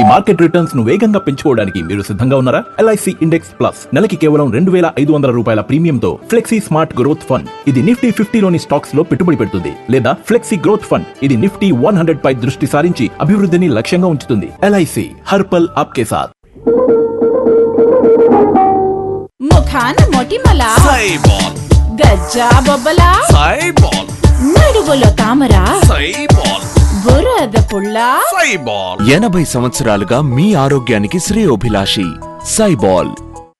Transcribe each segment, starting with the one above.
market returns ను వేగంగా పెంచుకోవడానికి మీరు సిద్ధంగా ఉన్నారా ఎల్ఐసి ఇండెక్స్ ప్లస్ నెలకి కేవలం రెండు వేల ఐదు వందల రూపాయల ప్రీమియంతో ఫ్లెక్సీ స్మార్ట్ గ్రోత్ ఫండ్ ఇది నిఫ్టీ ఫిఫ్టీలోని స్టాక్స్ లో పెట్టుబడి పెడుతుంది లేదా ఫ్లెక్సీ గ్రోత్ ఫండ్ ఇది నిఫ్టీ వన్ హండ్రెడ్ పై దృష్టి సారించి అభివృద్ధిని లక్ష్యంగా ఉంచుతుంది ఎల్ఐసి హర్పల్ ఆప్కే సాథ్ ముఖాన మొటిమల సైబాల్ గజ్జా బొబ్బల సైబాల్ నడువులో తామర సైబాల్ బురద పుల్ల సైబాల్ ఎనభై సంవత్సరాలుగా మీ ఆరోగ్యానికి శ్రేయోభిలాషి సైబాల్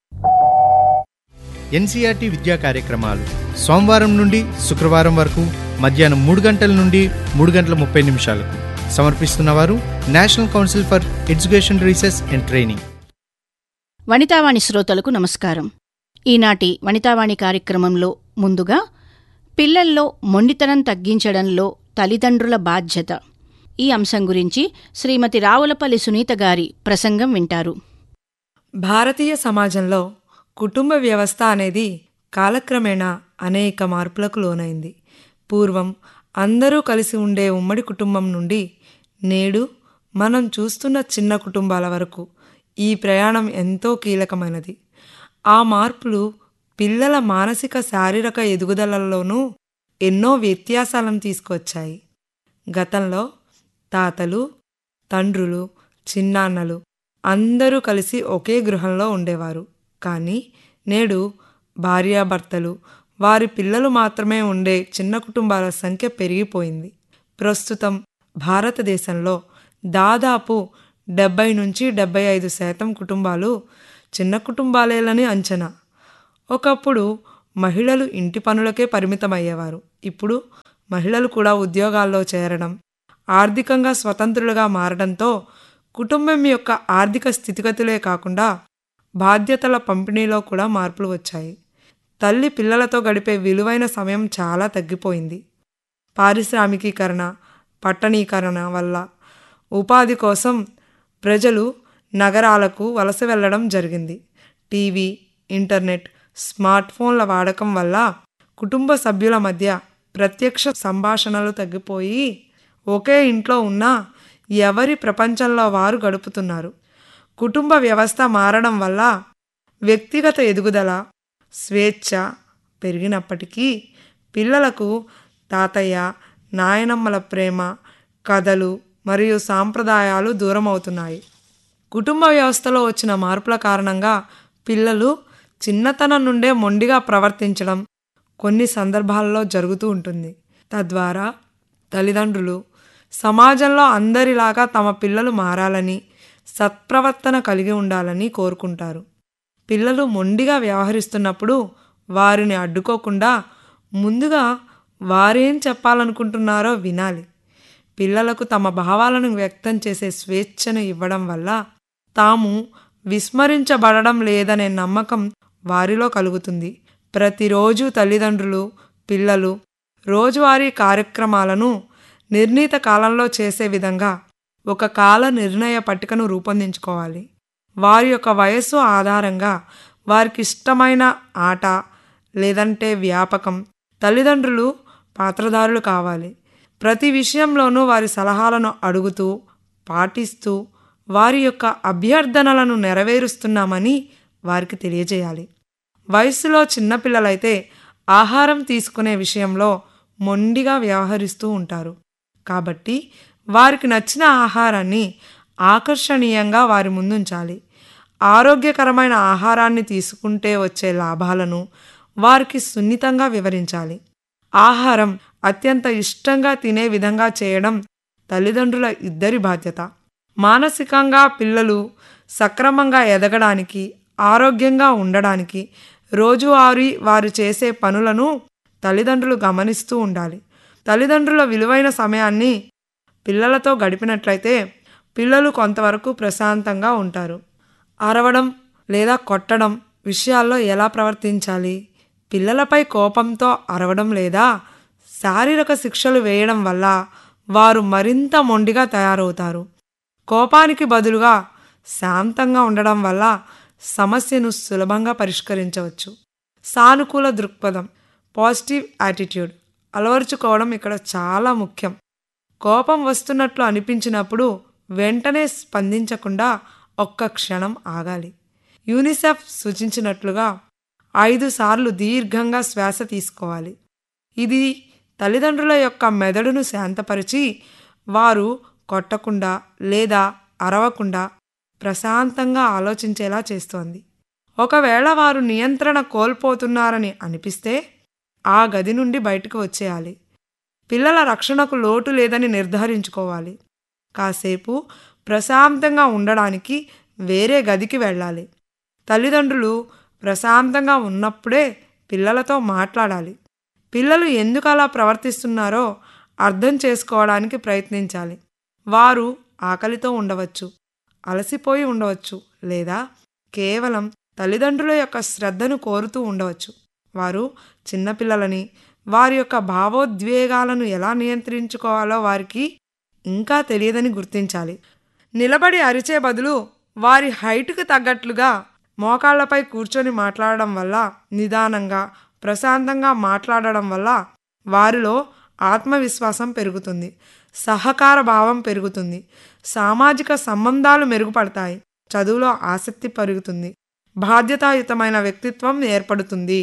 ఎన్సీఆర్టీ విద్యా కార్యక్రమాలు సోమవారం నుండి శుక్రవారం వరకు మధ్యాహ్నం మూడు గంటల నుండి మూడు గంటల ముప్పై నిమిషాలకు సమర్పిస్తున్నవారు national council for education research and training Vanitavani శ్రోతలకు నమస్కారం ఈనాటి వనితావాణి కార్యక్రమంలో ముందుగా పిల్లల్లో మొండితనం తగ్గించడంలో తల్లిదండ్రుల బాధ్యత ఈ అంశం గురించి శ్రీమతి రావులపల్లి సునీత గారి ప్రసంగం వింటారు భారతీయ సమాజంలో కుటుంబ వ్యవస్థ అనేది కాలక్రమేణా అనేక మార్పులకు లోనైంది పూర్వం అందరూ కలిసి ఉండే ఉమ్మడి కుటుంబం నుండి నేడు మనం చూస్తున్న చిన్న కుటుంబాల వరకు ఈ ప్రయాణం ఎంతో కీలకమైనది ఆ మార్పులు పిల్లల మానసిక శారీరక ఎదుగుదలలోనూ ఎన్నో వ్యత్యాసాలను తీసుకొచ్చాయి గతంలో తాతలు తండ్రులు చిన్నాన్నలు అందరూ కలిసి ఒకే గృహంలో ఉండేవారు కానీ నేడు భార్యాభర్తలు వారి పిల్లలు మాత్రమే ఉండే చిన్న కుటుంబాల సంఖ్య పెరిగిపోయింది ప్రస్తుతం భారతదేశంలో దాదాపు డెబ్బై నుంచి డెబ్బై ఐదు శాతం కుటుంబాలు చిన్న కుటుంబాలేలని అంచనా ఒకప్పుడు మహిళలు ఇంటి పనులకే పరిమితమయ్యేవారు ఇప్పుడు మహిళలు కూడా ఉద్యోగాల్లో చేరడం ఆర్థికంగా స్వతంత్రులుగా మారడంతో కుటుంబం యొక్క ఆర్థిక స్థితిగతులే కాకుండా బాధ్యతల పంపిణీలో కూడా మార్పులు వచ్చాయి తల్లి పిల్లలతో గడిపే విలువైన సమయం చాలా తగ్గిపోయింది పారిశ్రామికీకరణ పట్టణీకరణ వల్ల ఉపాధి కోసం ప్రజలు నగరాలకు వలస వెళ్ళడం జరిగింది టీవీ ఇంటర్నెట్ స్మార్ట్ ఫోన్ల వాడకం వల్ల కుటుంబ సభ్యుల మధ్య ప్రత్యక్ష సంభాషణలు తగ్గిపోయి ఒకే ఇంట్లో ఉన్నా ఎవరి ప్రపంచంలో వారు గడుపుతున్నారు కుటుంబ వ్యవస్థ మారడం వల్ల వ్యక్తిగత ఎదుగుదల స్వేచ్ఛ పెరిగినప్పటికీ పిల్లలకు తాతయ్య నాయనమ్మల ప్రేమ కథలు మరియు సాంప్రదాయాలు దూరం అవుతున్నాయి కుటుంబ వ్యవస్థలో వచ్చిన మార్పుల కారణంగా పిల్లలు చిన్నతనం నుండే మొండిగా ప్రవర్తించడం కొన్ని సందర్భాల్లో జరుగుతూ ఉంటుంది తద్వారా తల్లిదండ్రులు సమాజంలో అందరిలాగా తమ పిల్లలు మారాలని సత్ప్రవర్తన కలిగి ఉండాలని కోరుకుంటారు పిల్లలు మొండిగా వ్యవహరిస్తున్నప్పుడు వారిని అడ్డుకోకుండా ముందుగా వారేం చెప్పాలనుకుంటున్నారో వినాలి పిల్లలకు తమ భావాలను వ్యక్తం చేసే స్వేచ్ఛను ఇవ్వడం వల్ల తాము విస్మరించబడడం లేదనే నమ్మకం వారిలో కలుగుతుంది ప్రతిరోజు తల్లిదండ్రులు పిల్లలు రోజువారీ కార్యక్రమాలను నిర్ణీత కాలంలో చేసే విధంగా ఒక కాల నిర్ణయ పట్టికను రూపొందించుకోవాలి వారి యొక్క వయస్సు ఆధారంగా వారికి ఇష్టమైన ఆట లేదంటే వ్యాపకం తల్లిదండ్రులు పాత్రధారులు కావాలి ప్రతి విషయంలోనూ వారి సలహాలను అడుగుతూ పాటిస్తూ వారి యొక్క అభ్యర్థనలను నెరవేరుస్తున్నామని వారికి తెలియజేయాలి వయస్సులో చిన్నపిల్లలైతే ఆహారం తీసుకునే విషయంలో మొండిగా వ్యవహరిస్తూ ఉంటారు కాబట్టి వారికి నచ్చిన ఆహారాన్ని ఆకర్షణీయంగా వారి ముందుంచాలి ఆరోగ్యకరమైన ఆహారాన్ని తీసుకుంటే వచ్చే లాభాలను వారికి సున్నితంగా వివరించాలి ఆహారం అత్యంత ఇష్టంగా తినే విధంగా చేయడం తల్లిదండ్రుల ఇద్దరి బాధ్యత మానసికంగా పిల్లలు సక్రమంగా ఎదగడానికి ఆరోగ్యంగా ఉండడానికి రోజువారీ వారు చేసే పనులను తల్లిదండ్రులు గమనిస్తూ ఉండాలి తల్లిదండ్రుల విలువైన సమయాన్ని పిల్లలతో గడిపినట్లయితే పిల్లలు కొంతవరకు ప్రశాంతంగా ఉంటారు అరవడం లేదా కొట్టడం విషయాల్లో ఎలా ప్రవర్తించాలి పిల్లలపై కోపంతో అరవడం లేదా శారీరక శిక్షలు వేయడం వల్ల వారు మరింత మొండిగా తయారవుతారు కోపానికి బదులుగా శాంతంగా ఉండడం వల్ల సమస్యను సులభంగా పరిష్కరించవచ్చు సానుకూల దృక్పథం పాజిటివ్ యాటిట్యూడ్ అలవరుచుకోవడం ఇక్కడ చాలా ముఖ్యం కోపం వస్తున్నట్లు అనిపించినప్పుడు వెంటనే స్పందించకుండా ఒక్క క్షణం ఆగాలి యూనిసెఫ్ సూచించినట్లుగా ఐదు సార్లు దీర్ఘంగా శ్వాస తీసుకోవాలి ఇది తల్లిదండ్రుల యొక్క మెదడును శాంతపరిచి వారు కొట్టకుండా లేదా అరవకుండా ప్రశాంతంగా ఆలోచించేలా చేస్తోంది ఒకవేళ వారు నియంత్రణ కోల్పోతున్నారని అనిపిస్తే ఆ గది నుండి బయటకు వచ్చేయాలి పిల్లల రక్షణకు లోటు లేదని నిర్ధారించుకోవాలి కాసేపు ప్రశాంతంగా ఉండడానికి వేరే గదికి వెళ్ళాలి తల్లిదండ్రులు ప్రశాంతంగా ఉన్నప్పుడే పిల్లలతో మాట్లాడాలి పిల్లలు ఎందుకు అలా ప్రవర్తిస్తున్నారో అర్థం చేసుకోవడానికి ప్రయత్నించాలి వారు ఆకలితో ఉండవచ్చు అలసిపోయి ఉండవచ్చు లేదా కేవలం తల్లిదండ్రుల యొక్క శ్రద్ధను కోరుతూ ఉండవచ్చు వారు చిన్నపిల్లలని వారి యొక్క భావోద్వేగాలను ఎలా నియంత్రించుకోవాలో వారికి ఇంకా తెలియదని గుర్తించాలి నిలబడి అరిచే బదులు వారి హైట్కు తగ్గట్లుగా మోకాళ్లపై కూర్చొని మాట్లాడడం వల్ల నిదానంగా ప్రశాంతంగా మాట్లాడడం వల్ల వారిలో ఆత్మవిశ్వాసం పెరుగుతుంది సహకార భావం పెరుగుతుంది సామాజిక సంబంధాలు మెరుగుపడతాయి చదువులో ఆసక్తి పెరుగుతుంది బాధ్యతాయుతమైన వ్యక్తిత్వం ఏర్పడుతుంది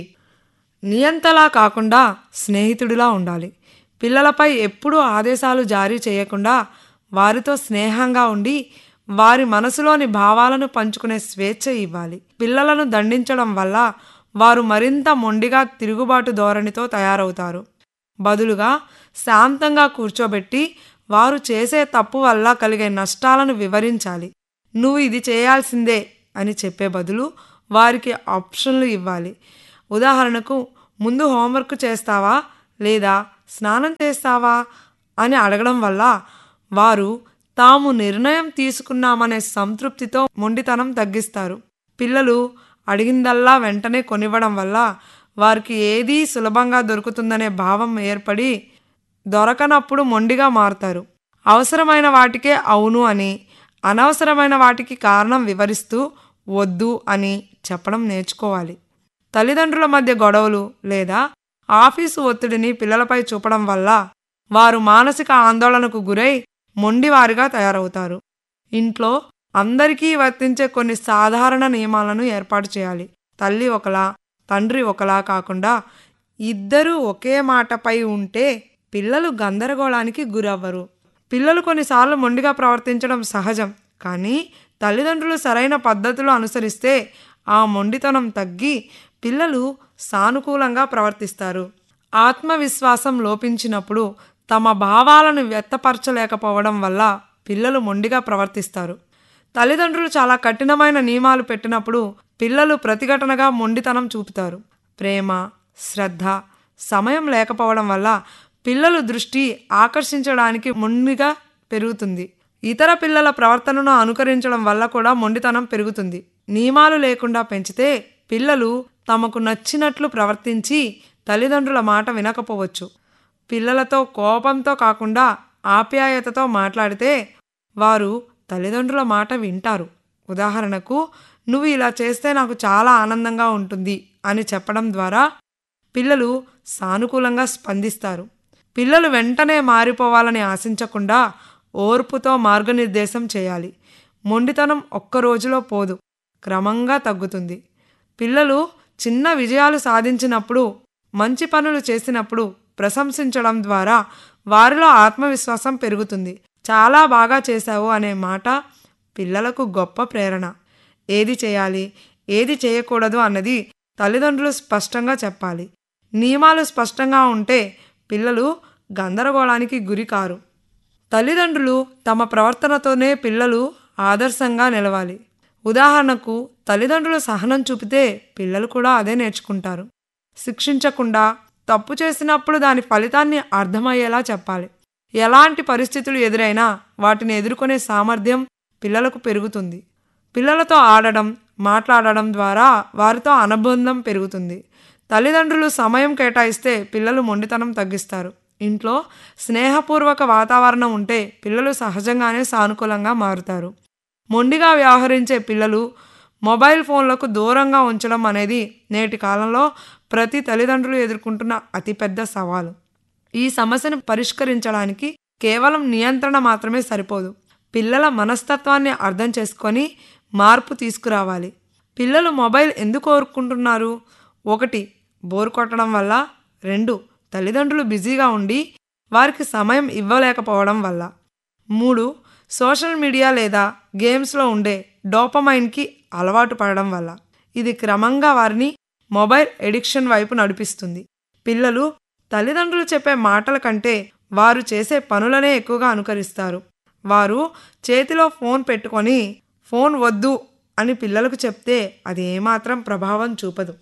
నియంతలా కాకుండా స్నేహితుడిలా ఉండాలి పిల్లలపై ఎప్పుడూ ఆదేశాలు జారీ చేయకుండా వారితో స్నేహంగా ఉండి వారి మనసులోని భావాలను పంచుకునే స్వేచ్ఛ ఇవ్వాలి పిల్లలను దండించడం వల్ల వారు మరింత మొండిగా తిరుగుబాటు ధోరణితో తయారవుతారు బదులుగా శాంతంగా కూర్చోబెట్టి వారు చేసే తప్పు వల్ల కలిగే నష్టాలను వివరించాలి నువ్వు ఇది చేయాల్సిందే అని చెప్పే బదులు వారికి ఆప్షన్లు ఇవ్వాలి ఉదాహరణకు ముందు హోంవర్క్ చేస్తావా లేదా స్నానం చేస్తావా అని అడగడం వల్ల వారు తాము నిర్ణయం తీసుకున్నామనే సంతృప్తితో మొండితనం తగ్గిస్తారు పిల్లలు అడిగిందల్లా వెంటనే కొనివ్వడం వల్ల వారికి ఏదీ సులభంగా దొరుకుతుందనే భావం ఏర్పడి దొరకనప్పుడు మొండిగా మారుతారు అవసరమైన వాటికే అవును అని అనవసరమైన వాటికి కారణం వివరిస్తూ వద్దు అని చెప్పడం నేర్చుకోవాలి తల్లిదండ్రుల మధ్య గొడవలు లేదా ఆఫీసు ఒత్తిడిని పిల్లలపై చూపడం వల్ల వారు మానసిక ఆందోళనకు గురై మొండివారిగా తయారవుతారు ఇంట్లో అందరికీ వర్తించే కొన్ని సాధారణ నియమాలను ఏర్పాటు చేయాలి తల్లి ఒకలా తండ్రి ఒకలా కాకుండా ఇద్దరూ ఒకే మాటపై ఉంటే పిల్లలు గందరగోళానికి గురవ్వరు పిల్లలు కొన్నిసార్లు మొండిగా ప్రవర్తించడం సహజం కానీ తల్లిదండ్రులు సరైన పద్ధతులు అనుసరిస్తే ఆ మొండితనం తగ్గి పిల్లలు సానుకూలంగా ప్రవర్తిస్తారు ఆత్మవిశ్వాసం లోపించినప్పుడు తమ భావాలను వ్యక్తపరచలేకపోవడం వల్ల పిల్లలు మొండిగా ప్రవర్తిస్తారు తల్లిదండ్రులు చాలా కఠినమైన నియమాలు పెట్టినప్పుడు పిల్లలు ప్రతిఘటనగా మొండితనం చూపుతారు ప్రేమ శ్రద్ధ సమయం లేకపోవడం వల్ల పిల్లలు దృష్టి ఆకర్షించడానికి మొండిగా పెరుగుతుంది ఇతర పిల్లల ప్రవర్తనను అనుకరించడం వల్ల కూడా మొండితనం పెరుగుతుంది నియమాలు లేకుండా పెంచితే పిల్లలు తమకు నచ్చినట్లు ప్రవర్తించి తల్లిదండ్రుల మాట వినకపోవచ్చు పిల్లలతో కోపంతో కాకుండా ఆప్యాయతతో మాట్లాడితే వారు తల్లిదండ్రుల మాట వింటారు ఉదాహరణకు నువ్వు ఇలా చేస్తే నాకు చాలా ఆనందంగా ఉంటుంది అని చెప్పడం ద్వారా పిల్లలు సానుకూలంగా స్పందిస్తారు పిల్లలు వెంటనే మారిపోవాలని ఆశించకుండా ఓర్పుతో మార్గనిర్దేశం చేయాలి మొండితనం ఒక్క రోజులో పోదు క్రమంగా తగ్గుతుంది పిల్లలు చిన్న విజయాలు సాధించినప్పుడు మంచి పనులు చేసినప్పుడు ప్రశంసించడం ద్వారా వారిలో ఆత్మవిశ్వాసం పెరుగుతుంది చాలా బాగా చేశావు అనే మాట పిల్లలకు గొప్ప ప్రేరణ ఏది చేయాలి ఏది చేయకూడదు అన్నది తల్లిదండ్రులు స్పష్టంగా చెప్పాలి నియమాలు స్పష్టంగా ఉంటే పిల్లలు గందరగోళానికి గురి కారు తల్లిదండ్రులు తమ ప్రవర్తనతోనే పిల్లలు ఆదర్శంగా నిలవాలి ఉదాహరణకు తల్లిదండ్రులు సహనం చూపితే పిల్లలు కూడా అదే నేర్చుకుంటారు శిక్షించకుండా తప్పు చేసినప్పుడు దాని ఫలితాన్ని అర్థమయ్యేలా చెప్పాలి ఎలాంటి పరిస్థితులు ఎదురైనా వాటిని ఎదుర్కొనే సామర్థ్యం పిల్లలకు పెరుగుతుంది పిల్లలతో ఆడడం మాట్లాడడం ద్వారా వారితో అనుబంధం పెరుగుతుంది తల్లిదండ్రులు సమయం కేటాయిస్తే పిల్లలు మొండితనం తగ్గిస్తారు ఇంట్లో స్నేహపూర్వక వాతావరణం ఉంటే పిల్లలు సహజంగానే సానుకూలంగా మారుతారు మొండిగా వ్యవహరించే పిల్లలు మొబైల్ ఫోన్లకు దూరంగా ఉంచడం అనేది నేటి కాలంలో ప్రతి తల్లిదండ్రులు ఎదుర్కొంటున్న అతిపెద్ద సవాలు ఈ సమస్యను పరిష్కరించడానికి కేవలం నియంత్రణ మాత్రమే సరిపోదు పిల్లల మనస్తత్వాన్ని అర్థం చేసుకొని మార్పు తీసుకురావాలి పిల్లలు మొబైల్ ఎందుకు కోరుకుంటున్నారు ఒకటి బోర్ కొట్టడం వల్ల రెండు తల్లిదండ్రులు బిజీగా ఉండి వారికి సమయం ఇవ్వలేకపోవడం వల్ల మూడు సోషల్ మీడియా లేదా గేమ్స్లో ఉండే డోపమైన్కి అలవాటు పడడం వల్ల ఇది క్రమంగా వారిని మొబైల్ ఎడిక్షన్ వైపు నడిపిస్తుంది పిల్లలు తల్లిదండ్రులు చెప్పే మాటల కంటే వారు చేసే పనులనే ఎక్కువగా అనుకరిస్తారు వారు చేతిలో ఫోన్ పెట్టుకొని ఫోన్ వద్దు అని పిల్లలకు చెప్తే అది ఏమాత్రం ప్రభావం చూపదు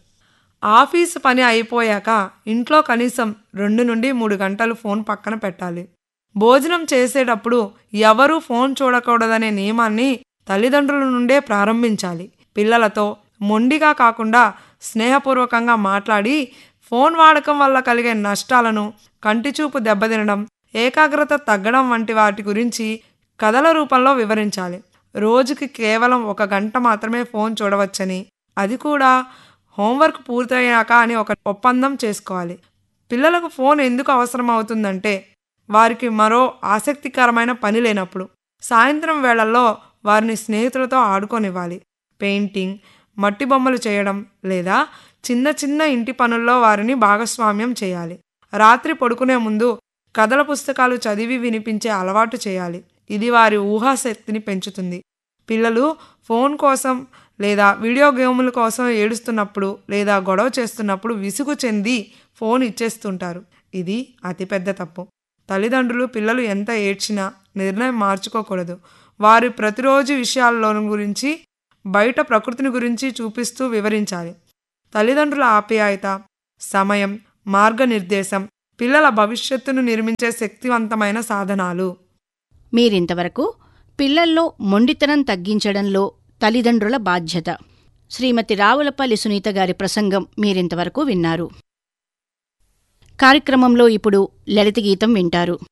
ఆఫీసు పని అయిపోయాక ఇంట్లో కనీసం రెండు నుండి మూడు గంటలు ఫోన్ పక్కన పెట్టాలి భోజనం చేసేటప్పుడు ఎవరూ ఫోన్ చూడకూడదనే నియమాన్ని తల్లిదండ్రుల నుండే ప్రారంభించాలి పిల్లలతో మొండిగా కాకుండా స్నేహపూర్వకంగా మాట్లాడి ఫోన్ వాడకం వల్ల కలిగే నష్టాలను కంటిచూపు దెబ్బతినడం ఏకాగ్రత తగ్గడం వంటి వాటి గురించి కథల రూపంలో వివరించాలి రోజుకి కేవలం ఒక గంట మాత్రమే ఫోన్ చూడవచ్చని అది కూడా హోంవర్క్ పూర్తయ్యాక అని ఒక ఒప్పందం చేసుకోవాలి పిల్లలకు ఫోన్ ఎందుకు అవసరం అవుతుందంటే వారికి మరో ఆసక్తికరమైన పని లేనప్పుడు సాయంత్రం వేళల్లో వారిని స్నేహితులతో ఆడుకోనివ్వాలి పెయింటింగ్ మట్టి బొమ్మలు చేయడం లేదా చిన్న చిన్న ఇంటి పనుల్లో వారిని భాగస్వామ్యం చేయాలి రాత్రి పడుకునే ముందు కథల పుస్తకాలు చదివి వినిపించే అలవాటు చేయాలి ఇది వారి ఊహాశక్తిని పెంచుతుంది పిల్లలు ఫోన్ కోసం లేదా వీడియో గేముల కోసం ఏడుస్తున్నప్పుడు లేదా గొడవ చేస్తున్నప్పుడు విసుగు చెంది ఫోన్ ఇచ్చేస్తుంటారు ఇది అతిపెద్ద తప్పు తల్లిదండ్రులు పిల్లలు ఎంత ఏడ్చినా నిర్ణయం మార్చుకోకూడదు వారి ప్రతిరోజు విషయాల్లో గురించి బయట ప్రకృతిని గురించి చూపిస్తూ వివరించాలి తల్లిదండ్రుల ఆప్యాయత సమయం మార్గనిర్దేశం పిల్లల భవిష్యత్తును నిర్మించే శక్తివంతమైన సాధనాలు మీరింతవరకు పిల్లల్లో మొండితనం తగ్గించడంలో తల్లిదండ్రుల బాధ్యత శ్రీమతి రావులపల్లి సునీత గారి ప్రసంగం మీరింతవరకు విన్నారు కార్యక్రమంలో ఇప్పుడు లలిత గీతం వింటారు